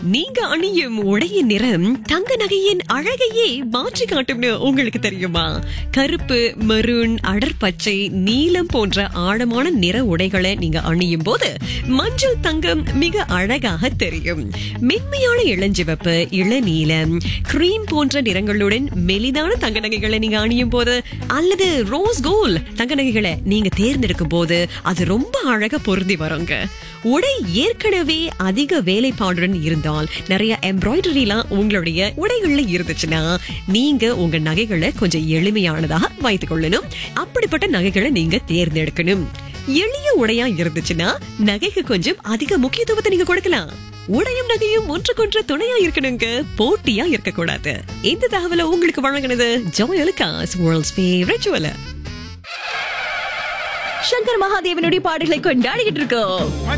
நீங்க அணியும் உடையின் நிறம் தங்க நகையின் அழகையே மாற்றி காட்டும்னு உங்களுக்கு தெரியுமா கருப்பு மெரூன் அடர்பச்சை நீலம் போன்ற ஆழமான நிற உடைகளை நீங்க அணியும் போது மஞ்சள் தங்கம் மிக அழகாக தெரியும் மென்மையான இளஞ்சிவப்பு இளநீலம் கிரீம் போன்ற நிறங்களுடன் மெலிதான தங்க நகைகளை நீங்க அணியும் போது அல்லது ரோஸ் கோல் தங்க நகைகளை நீங்க தேர்ந்தெடுக்கும் போது அது ரொம்ப அழகா பொருந்தி வருங்க உடை ஏற்கனவே அதிக வேலைப்பாடுடன் இருந்தால் நிறைய எம்ப்ராய்டரிலாம் உங்களுடைய உடைகள்ல இருந்துச்சுன்னா நீங்க உங்க நகைகளை கொஞ்சம் எளிமையானதாக வைத்துக் கொள்ளணும் அப்படிப்பட்ட நகைகளை நீங்க தேர்ந்தெடுக்கணும் எளிய உடையா இருந்துச்சுன்னா நகைக்கு கொஞ்சம் அதிக முக்கியத்துவத்தை நீங்க கொடுக்கலாம் உடையும் நகையும் ஒன்றுக்கொன்று துணையா இருக்கணுங்க போட்டியா இருக்கக்கூடாது இந்த தகவலை உங்களுக்கு வழங்கினது Joyalukkas world's favourite jeweller Shankar மகாதேவனுடைய பாடல்களை கொண்டாடிக்கிட்டு இருக்கோம்